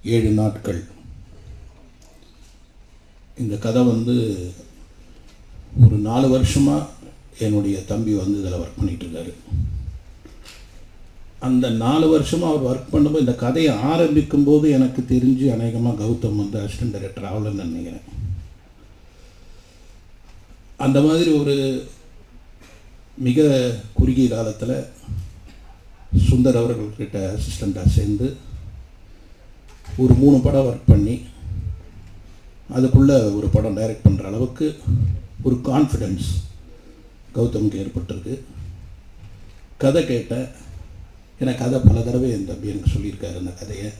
ஏழு நாட்கள் இந்த கதை வந்து ஒரு நாலு வருஷமாக என்னுடைய தம்பி வந்து இதில் ஒர்க் பண்ணிட்டு இருக்காரு அந்த நாலு வருஷமாக அவர் ஒர்க் பண்ணும்போது இந்த கதையை ஆரம்பிக்கும் போது எனக்கு தெரிஞ்சு அநேகமாக கௌதம் வந்து அசிஸ்டன்ட் டைரக்டர் ஆகலன்னு நினைக்கிறேன் அந்த மாதிரி ஒரு மிக குறுகிய காலத்தில் சுந்தர் அவர்கள்கிட்ட அசிஸ்டண்ட்டாக சேர்ந்து ஒரு மூணு படம் ஒர்க் பண்ணி அதுக்குள்ளே ஒரு படம் டைரக்ட் பண்ணுற அளவுக்கு ஒரு கான்ஃபிடென்ஸ் கௌதமுக்கு ஏற்பட்டிருக்கு கதை கேட்டேன் எனக்கு கதை பல தடவை என் தம்பி எனக்கு சொல்லியிருக்காரு அந்த கதையை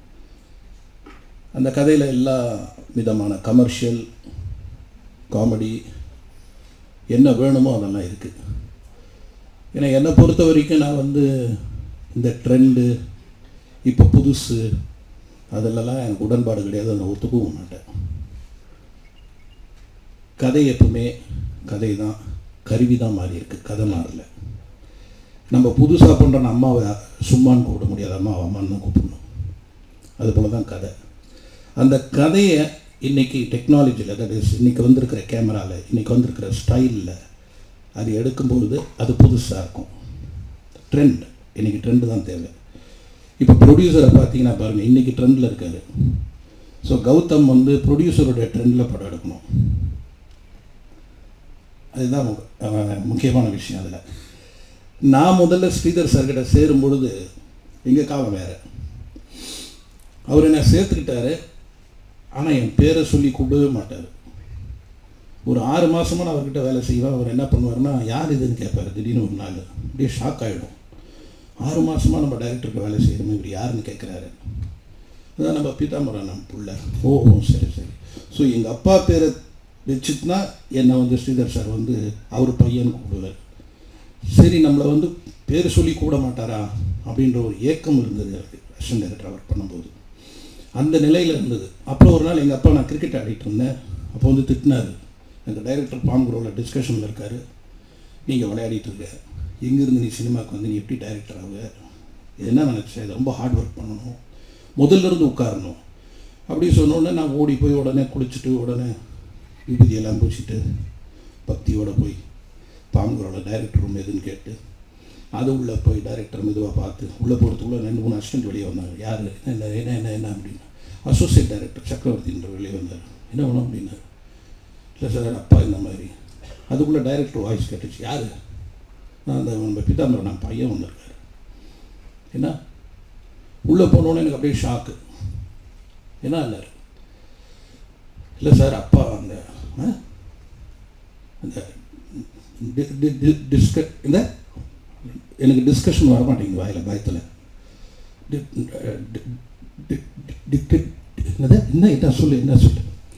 அந்த கதையில் எல்லா விதமான கமர்ஷியல் காமெடி என்ன வேணுமோ அதெல்லாம் இருக்குது ஏன்னா என்னை பொறுத்த வரைக்கும் நான் வந்து இந்த ட்ரெண்டு இப்போ புதுசு அதிலெல்லாம் எனக்கு உடன்பாடு கிடையாது அதை ஒத்துக்கவும் மாட்டேன் கதை எப்பவுமே கதை தான் கருவி தான் மாறி இருக்கு கதை மாறல நம்ம புதுசாக பண்ணுற அம்மாவை சும்மான்னு கூப்பிட முடியாது அம்மா அம்மான்னு தான் கூப்பிடணும் அதுபோல் தான் கதை அந்த கதையை இன்றைக்கி டெக்னாலஜியில் தட் இஸ் இன்றைக்கி வந்திருக்கிற கேமராவில் இன்றைக்கி வந்திருக்கிற ஸ்டைலில் அது எடுக்கும்பொழுது அது புதுசாக இருக்கும் ட்ரெண்ட் இன்றைக்கி ட்ரெண்டு தான் தேவை இப்போ ப்ரொடியூசரை பார்த்தீங்கன்னா பாருங்கள் இன்றைக்கி ட்ரெண்டில் இருக்காரு ஸோ கௌதம் வந்து ப்ரொடியூசருடைய ட்ரெண்டில் படம் எடுக்கணும் அதுதான் மு- அஹ் முக்கியமான விஷயம் அதில் நான் முதல்ல ஸ்ரீதர் சார்கிட்ட சேரும் பொழுது எங்கள் காலம் வேறு அவர் என்னை சேர்த்துக்கிட்டாரு ஆனால் என் பேரை சொல்லி கூப்பிடவே மாட்டார் ஒரு ஆறு மாதமாக நான் அவர்கிட்ட வேலை செய்வேன் அவர் என்ன பண்ணுவாருன்னா யார் இதுன்னு கேட்பார் திடீர்னு ஒரு நாள் அப்படியே ஷாக் ஆகிடும் ஆறு மாதமாக நம்ம டைரக்டருக்கு வேலை செய்கிறோமே இவர் யாருன்னு கேட்குறாரு அதான் நம்ம பீதாம்பரம் நம்ம புள்ள ஓ ஓ, சரி சரி ஸோ எங்கள் அப்பா பேரை வச்சுட்டு தான் என்னை வந்து ஸ்ரீதர் சார் வந்து அவர் பையன் கூப்பிடுவார் சரி நம்மளை வந்து பேர் சொல்லி கூட மாட்டாரா அப்படின்ற ஒரு ஏக்கம் இருந்தது எனக்கு அசிஸ்டன்ட் டைரக்டர் ஒர்க் பண்ணும்போது அந்த நிலையில் இருந்தது அப்புறம் ஒரு நாள் எங்கள் அப்பா நான் கிரிக்கெட் ஆடிட்டு இருந்தேன் அப்போ வந்து திட்டினார் எங்கள் டைரக்டர் பாம்குரோவில் டிஸ்கஷனில் இருக்கார் நீங்கள் விளையாடிட்டு இருக்க எங்கேருந்து நீ சினிமாவுக்கு வந்து நீ எப்படி டைரக்டர் ஆகுவ இது என்ன நினச்சேன் இது ரொம்ப ஹார்ட் ஒர்க் பண்ணணும் முதல்ல இருந்து உட்காரணும் அப்படி சொன்னோடனே நான் ஓடி போய் உடனே குளிச்சுட்டு உடனே விபூதியெல்லாம் பூச்சிட்டு பக்தியோட போய் பாம்புகளோட டைரக்டர் ரூம் எதுன்னு கேட்டு அது உள்ளே போய் டைரக்டர் மெதுவாக பார்த்து உள்ளே போகிறதுக்குள்ளே ரெண்டு மூணு அசிஸ்டன்ட் வெளியே வந்தாங்க யார் என்ன என்ன என்ன என்ன அப்படின்னு அசோசியேட் டைரக்டர் சக்கரவர்த்தின்ற வெளியே வந்தார் என்ன வேணும் அப்படின்னாரு இல்லை சார் அப்பா இந்த மாதிரி அதுக்குள்ளே டைரக்டர் வாய்ஸ் கேட்டுச்சு யார் நான் அந்த நம்ம பிதாம்பரம் நான் பையன் வந்திருக்காரு என்ன உள்ளே போனோன்னே எனக்கு அப்படியே ஷாக்கு என்ன இல்லைரு இல்லை சார் அப்பா அந்த ஆ? அந்த டி- டி- டி- டிஸ்க இந்த எனக்கு டிஸ்கஷன் வர மாட்டேங்குது வாயில் பயத்தில் என்னது என்ன என்ன சொல்லு என்ன சொல்லு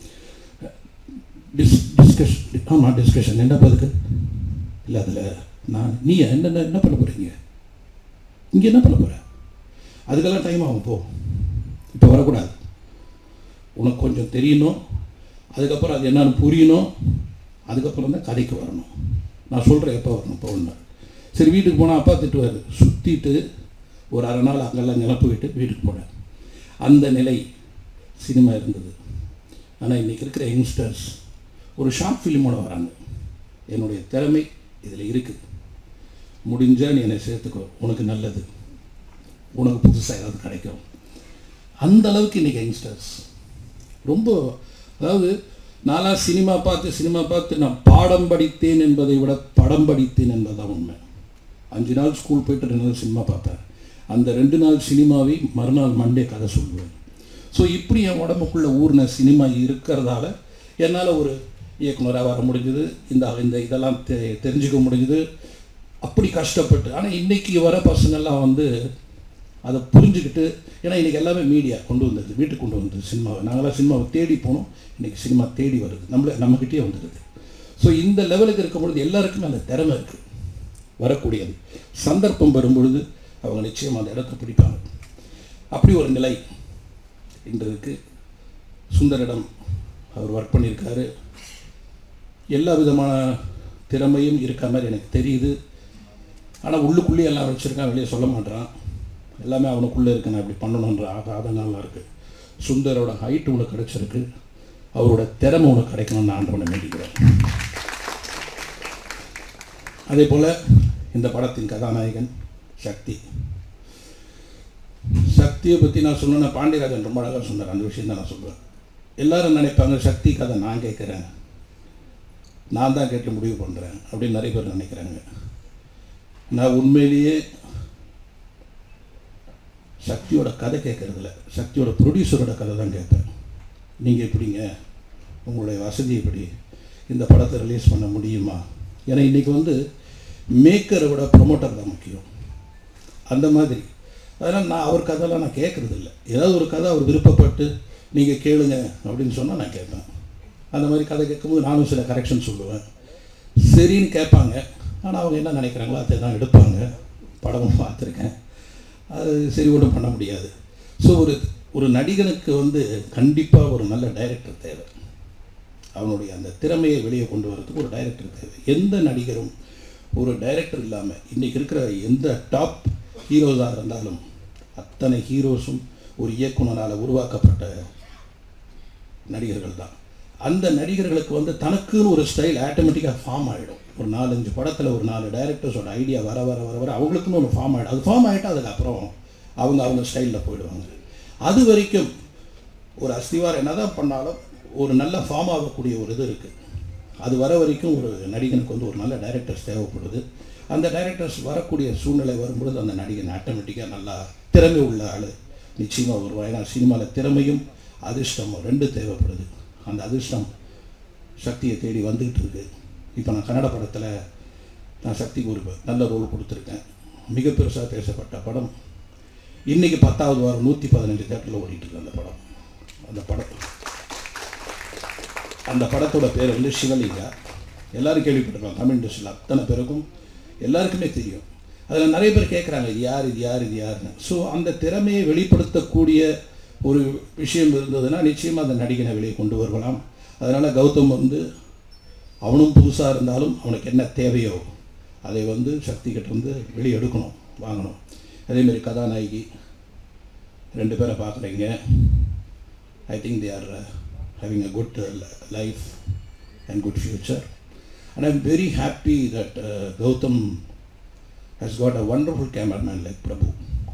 டிஸ் டிஸ்கஷன் ஆமாம் டிஸ்கஷன் என்ன பதில் இல்லை அதில் நான் நீ என்ன என்ன பண்ண போகிறீங்க இங்கே என்ன பண்ண போகிற அதுக்கெல்லாம் டைம் ஆகும் போ இப்போ வரக்கூடாது உனக்கு கொஞ்சம் தெரியணும் அதுக்கப்புறம் அது என்னன்னு புரியணும் அதுக்கப்புறம் தான் கதைக்கு வரணும் நான் சொல்கிறேன் எப்போ வரணும் போகணும் சரி வீட்டுக்கு போனால் அப்பா திட்டுவார் சுற்றிட்டு ஒரு அரை நாள் அங்கெல்லாம் நினப்பு விட்டு வீட்டுக்கு போனேன் அந்த நிலை சினிமா இருந்தது ஆனால் இன்றைக்கி இருக்கிற யங்ஸ்டர்ஸ் ஒரு ஷார்ட் ஃபிலிமோட வராங்க என்னுடைய திறமை இதில் இருக்குது முடிஞ்சால் நீ என்னை சேர்த்துக்கோ உனக்கு நல்லது உனக்கு புதுசாக ஏதாவது கிடைக்கும் அந்த அளவுக்கு இன்றைக்கி யங்ஸ்டர்ஸ் ரொம்ப அதாவது நான்லாம் சினிமா பார்த்து சினிமா பார்த்து நான் பாடம் படித்தேன் என்பதை விட படம் படித்தேன் என்பதுதான் உண்மை அஞ்சு நாள் ஸ்கூல் போயிட்டு ரெண்டு நாள் சினிமா பார்ப்பேன் அந்த ரெண்டு நாள் சினிமாவை மறுநாள் மண்டே கதை சொல்லுவேன் ஸோ இப்படி என் உடம்புக்குள்ள ஊர்ன சினிமா இருக்கிறதால என்னால் ஒரு இயக்குனராக வர முடிஞ்சது இந்த இந்த இதெல்லாம் தெ தெரிஞ்சுக்க முடிஞ்சது அப்படி கஷ்டப்பட்டு ஆனால் இன்னைக்கு வர பசங்கள்லாம் வந்து அதை புரிஞ்சுக்கிட்டு ஏன்னா இன்றைக்கி எல்லாமே மீடியா கொண்டு வந்தது வீட்டுக்கு கொண்டு வந்தது சினிமாவை நாங்களாம் சினிமாவை தேடி போனோம் இன்றைக்கி சினிமா தேடி வருது நம்மள நம்மக்கிட்டே வந்துடுது ஸோ இந்த லெவலுக்கு இருக்கும் பொழுது எல்லாருக்குமே அந்த திறமை இருக்குது வரக்கூடியது சந்தர்ப்பம் வரும்பொழுது அவங்க நிச்சயம் அந்த இடத்த பிடிப்பாங்க அப்படி ஒரு நிலை இன்றைக்கு சுந்தரிடம் அவர் ஒர்க் பண்ணியிருக்காரு எல்லா விதமான திறமையும் இருக்க மாதிரி எனக்கு தெரியுது ஆனால் உள்ளுக்குள்ளேயே எல்லாம் வச்சுருக்கான் வெளியே சொல்ல மாட்டான் எல்லாமே அவனுக்குள்ளே இருக்கு நான் இப்படி பண்ணணுன்ற ஆக ஆதங்கம்லாம் இருக்குது சுந்தரோட ஹைட் உனக்கு கிடைச்சிருக்கு அவரோட திறமை உனக்கு கிடைக்கணும்னு நான் ஆண்டவனை வேண்டிக்கிறேன் அதே போல் இந்த படத்தின் கதாநாயகன் சக்தி சக்தியை பற்றி நான் சொல்லணும்னா பாண்டியராஜன் ரொம்ப அழகாக சொன்னார் அந்த விஷயம் தான் நான் சொல்லுவேன் எல்லாரும் நினைப்பாங்க சக்தி கதை நான் கேட்குறேன் நான் தான் கேட்டு முடிவு பண்ணுறேன் அப்படின்னு நிறைய பேர் நினைக்கிறாங்க நான் உண்மையிலேயே சக்தியோட கதை கேட்குறதில்ல சக்தியோட ப்ரொடியூசரோட கதை தான் கேட்பேன் நீங்கள் எப்படிங்க உங்களுடைய வசதி எப்படி இந்த படத்தை ரிலீஸ் பண்ண முடியுமா ஏன்னா இன்றைக்கி வந்து மேக்கரை விட ப்ரொமோட்டர் தான் முக்கியம் அந்த மாதிரி அதனால் நான் அவர் கதைலாம் நான் கேட்குறது இல்லை ஏதாவது ஒரு கதை அவர் விருப்பப்பட்டு நீங்கள் கேளுங்க அப்படின்னு சொன்னால் நான் கேட்பேன் அந்த மாதிரி கதை கேட்கும்போது நானும் சில கரெக்ஷன் சொல்லுவேன் சரின்னு கேட்பாங்க ஆனால் அவங்க என்ன நினைக்கிறாங்களோ அதை தான் எடுப்பாங்க படமும் பார்த்துருக்கேன் அது சரி ஒன்றும் பண்ண முடியாது ஸோ ஒரு ஒரு நடிகனுக்கு வந்து கண்டிப்பாக ஒரு நல்ல டைரக்டர் தேவை அவனுடைய அந்த திறமையை வெளியே கொண்டு வரதுக்கு ஒரு டைரக்டர் தேவை எந்த நடிகரும் ஒரு டைரக்டர் இல்லாமல் இன்றைக்கி இருக்கிற எந்த டாப் ஹீரோஸாக இருந்தாலும் அத்தனை ஹீரோஸும் ஒரு இயக்குனரால் உருவாக்கப்பட்ட நடிகர்கள் தான் அந்த நடிகர்களுக்கு வந்து தனக்குன்னு ஒரு ஸ்டைல் ஆட்டோமேட்டிக்காக ஃபார்ம் ஆகிடும் ஒரு நாலஞ்சு படத்தில் ஒரு நாலு டைரக்டர்ஸோட ஐடியா வர வர வர வர அவங்களுக்குன்னு ஒன்று ஃபார்ம் ஆகிடும் அது ஃபார்ம் ஆகிட்டா அதுக்கப்புறம் அவங்க அவங்க ஸ்டைலில் போயிடுவாங்க அது வரைக்கும் ஒரு அஸ்திவாரம் என்ன தான் பண்ணாலும் ஒரு நல்ல ஃபார்ம் ஆகக்கூடிய ஒரு இது இருக்குது அது வர வரைக்கும் ஒரு நடிகனுக்கு வந்து ஒரு நல்ல டைரக்டர்ஸ் தேவைப்படுது அந்த டைரக்டர்ஸ் வரக்கூடிய சூழ்நிலை வரும்பொழுது அந்த நடிகன் ஆட்டோமேட்டிக்காக நல்லா திறமை உள்ள ஆள் நிச்சயமாக வருவான் ஏன்னா சினிமாவில் திறமையும் அதிர்ஷ்டமும் ரெண்டு தேவைப்படுது அந்த அதிர்ஷ்டம் சக்தியை தேடி வந்துக்கிட்டு இருக்கு இப்போ நான் கன்னட படத்தில் நான் சக்திக்கு ஒரு நல்ல ரோல் கொடுத்துருக்கேன் மிக பெருசாக பேசப்பட்ட படம் இன்றைக்கி பத்தாவது வாரம் நூற்றி பதினஞ்சு தேட்டரில் ஓடிட்டுருக்கு அந்த படம் அந்த படம் அந்த படத்தோட பேர் வந்து சிவலிங்கா எல்லாரும் கேள்விப்பட்டிருப்பாங்க தமிழ் இண்டஸ்ட்ரியில் அத்தனை பேருக்கும் எல்லாருக்குமே தெரியும் அதில் நிறைய பேர் கேட்குறாங்க இது யார் இது யார் இது யாருன்னு ஸோ அந்த திறமையை வெளிப்படுத்தக்கூடிய ஒரு விஷயம் இருந்ததுன்னா நிச்சயமாக அந்த நடிகனை வெளியே கொண்டு வரலாம் அதனால் கௌதம் வந்து அவனும் புதுசாக இருந்தாலும் அவனுக்கு என்ன தேவையோ அதை வந்து சக்தி கிட்ட வந்து வெளியே எடுக்கணும் வாங்கணும் அதேமாரி கதாநாயகி ரெண்டு பேரை பார்க்குறீங்க I think they are having a good uh, life and good future. And I'm very happy that uh, Gautam has got a wonderful cameraman like Prabhu.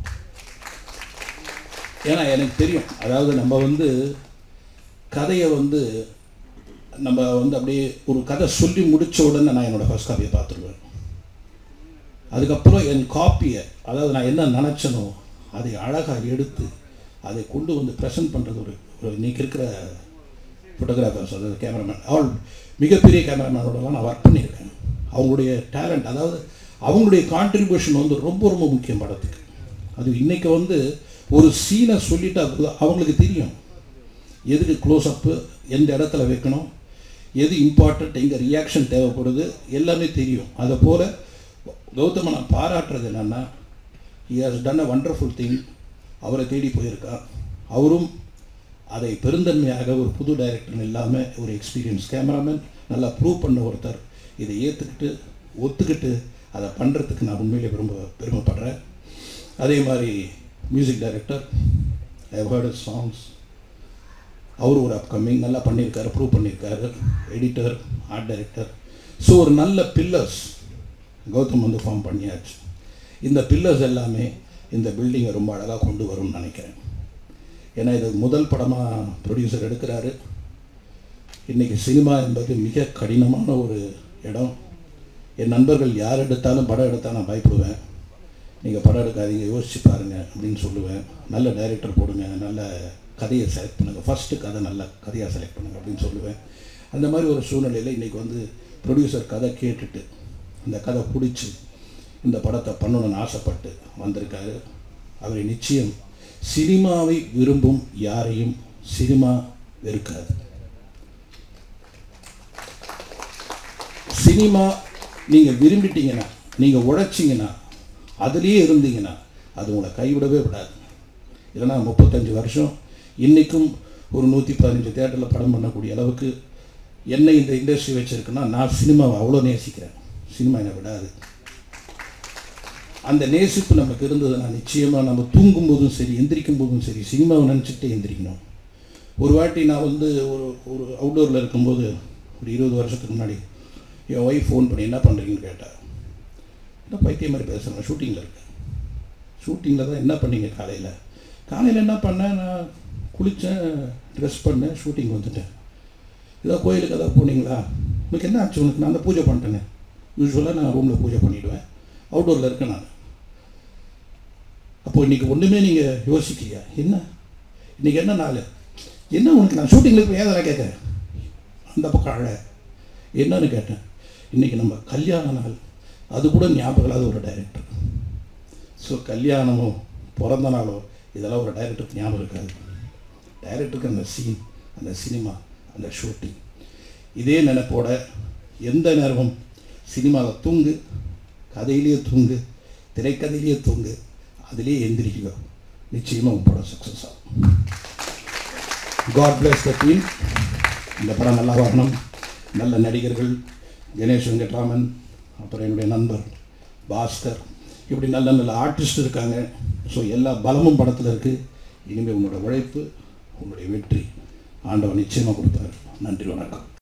ஏன்னா எனக்கு தெரியும் அதாவது நம்ம வந்து கதையை வந்து நம்ம வந்து அப்படியே ஒரு கதை சொல்லி முடித்த உடனே நான் என்னோடய ஃபர்ஸ்ட் காப்பியை பார்த்துருவேன் அதுக்கப்புறம் என் காப்பியை அதாவது நான் என்ன நினச்சனோ அதை அழகாக எடுத்து அதை கொண்டு வந்து ப்ரெசென்ட் பண்ணுறது ஒரு ஒரு இன்றைக்கி இருக்கிற ஃபோட்டோகிராஃபர்ஸ் அதாவது கேமராமேன் அவள் மிகப்பெரிய கேமராமேனோடலாம் நான் ஒர்க் பண்ணியிருக்கேன் அவங்களுடைய டேலண்ட் அதாவது அவங்களுடைய கான்ட்ரிபியூஷன் வந்து ரொம்ப ரொம்ப முக்கியம் படத்துக்கு அது இன்றைக்கி வந்து ஒரு சீனை சொல்லிட்டா அவங்களுக்கு தெரியும் எதுக்கு க்ளோஸ்அப்பு எந்த இடத்துல வைக்கணும் எது இம்பார்ட்டண்ட் எங்கே ரியாக்ஷன் தேவைப்படுது எல்லாமே தெரியும் அதை போல் கௌதம நான் பாராட்டுறது என்னென்னா he has done a wonderful thing அவரை தேடி போயிருக்கா அவரும் அதை பெருந்தன்மையாக ஒரு புது டைரக்டர் இல்லாமல் ஒரு எக்ஸ்பீரியன்ஸ் கேமராமேன் நல்லா ப்ரூவ் பண்ண ஒருத்தர் இதை ஏற்றுக்கிட்டு ஒத்துக்கிட்டு அதை பண்ணுறதுக்கு நான் உண்மையிலே விரும்ப பெருமைப்படுறேன் அதே மாதிரி music director I heard songs அவர் ஒரு அப்கமிங் நல்லா பண்ணியிருக்காரு ப்ரூவ் பண்ணியிருக்காரு எடிட்டர் ஆர்ட் டைரக்டர் ஸோ ஒரு நல்ல பில்லர்ஸ் கௌதம் வந்து ஃபார்ம் பண்ணியாச்சு இந்த பில்லர்ஸ் எல்லாமே இந்த பில்டிங்கை ரொம்ப அழகாக கொண்டு வரும்னு நினைக்கிறேன் ஏன்னா இது முதல் படமாக ப்ரொடியூசர் எடுக்கிறாரு இன்றைக்கி சினிமா என்பது மிக கடினமான ஒரு இடம் என் நண்பர்கள் யார் எடுத்தாலும் படம் எடுத்தால் நான் பயப்படுவேன் நீங்கள் படம் எடுக்காதீங்க யோசிச்சு பாருங்கள் அப்படின்னு சொல்லுவேன் நல்ல டைரக்டர் போடுங்க நல்ல கதையை செலக்ட் பண்ணுங்கள் ஃபஸ்ட்டு கதை நல்ல கதையாக செலக்ட் பண்ணுங்கள் அப்படின்னு சொல்லுவேன் அந்த மாதிரி ஒரு சூழ்நிலையில் இன்றைக்கி வந்து ப்ரொடியூசர் கதை கேட்டுட்டு அந்த கதை பிடிச்சி இந்த படத்தை பண்ணணும்னு ஆசைப்பட்டு வந்திருக்காரு அவரை நிச்சயம் சினிமாவை விரும்பும் யாரையும் சினிமா வெறுக்காது சினிமா நீங்கள் விரும்பிட்டீங்கன்னா நீங்கள் உழைச்சிங்கன்னா அதுலேயே இருந்தீங்கன்னா அது உங்களை கைவிடவே விடாது இல்லைன்னா முப்பத்தஞ்சு வருஷம் இன்றைக்கும் ஒரு நூற்றி பதினஞ்சு தேட்டரில் படம் பண்ணக்கூடிய அளவுக்கு என்னை இந்த இண்டஸ்ட்ரி வச்சுருக்குன்னா நான் சினிமாவை அவ்வளோ நேசிக்கிறேன் சினிமா என்னை விடாது அந்த நேசிப்பு நமக்கு இருந்ததுன்னா நிச்சயமாக நம்ம தூங்கும் போதும் சரி எந்திரிக்கும் போதும் சரி சினிமாவை நினச்சிக்கிட்டே எந்திரிக்கணும் ஒரு வாட்டி நான் வந்து ஒரு ஒரு அவுட்டோரில் இருக்கும்போது ஒரு இருபது வருஷத்துக்கு முன்னாடி என் ஒய்ஃப் ஃபோன் பண்ணி என்ன பண்ணுறீங்கன்னு கேட்டேன் என்ன பைத்தியம் மாதிரி பேசுகிறேன் ஷூட்டிங்கில் இருக்கேன் ஷூட்டிங்கில் தான் என்ன பண்ணீங்க காலையில் காலையில் என்ன பண்ணேன் நான் குளித்தேன் ட்ரெஸ் பண்ணேன் ஷூட்டிங் வந்துட்டேன் ஏதோ கோயிலுக்கு ஏதாவது போனீங்களா உனக்கு என்ன ஆச்சு உனக்கு நான் தான் பூஜை பண்ணிட்டேனே யூஸ்வலாக நான் ரூமில் பூஜை பண்ணிவிடுவேன் அவுட்டோரில் இருக்கேன் நான் அப்போது இன்றைக்கி ஒன்றுமே நீங்கள் யோசிக்கலையா என்ன இன்றைக்கி என்ன நாள் என்ன உனக்கு நான் ஷூட்டிங்கில் இருக்க ஏதெல்லாம் கேட்குறேன் அந்த பக்கம் அழ என்னன்னு கேட்டேன் இன்றைக்கி நம்ம கல்யாண நாள் அது கூட ஞாபகம் இல்லாத ஒரு டைரக்டர் ஸோ கல்யாணமோ பிறந்த நாளோ இதெல்லாம் ஒரு டைரக்டருக்கு ஞாபகம் இருக்காது டைரக்டருக்கு அந்த சீன் அந்த சினிமா அந்த ஷூட்டிங் இதே நினைப்போட எந்த நேரமும் சினிமாவில் தூங்கு கதையிலேயே தூங்கு திரைக்கதையிலேயே தூங்கு அதிலே எந்திரிக்கோ நிச்சயமாக உன் படம் சக்ஸஸ் ஆகும் காட் பிளஸ் த டீம் இந்த படம் நல்லா வரணும் நல்ல நடிகர்கள் கணேஷ் வெங்கட்ராமன் அப்புறம் என்னுடைய நண்பர் பாஸ்கர் இப்படி நல்ல நல்ல ஆர்டிஸ்ட் இருக்காங்க ஸோ எல்லா பலமும் படத்தில் இருக்குது இனிமேல் உன்னோட உழைப்பு உன்னுடைய வெற்றி ஆண்டவன் நிச்சயமாக கொடுப்பார் நன்றி வணக்கம்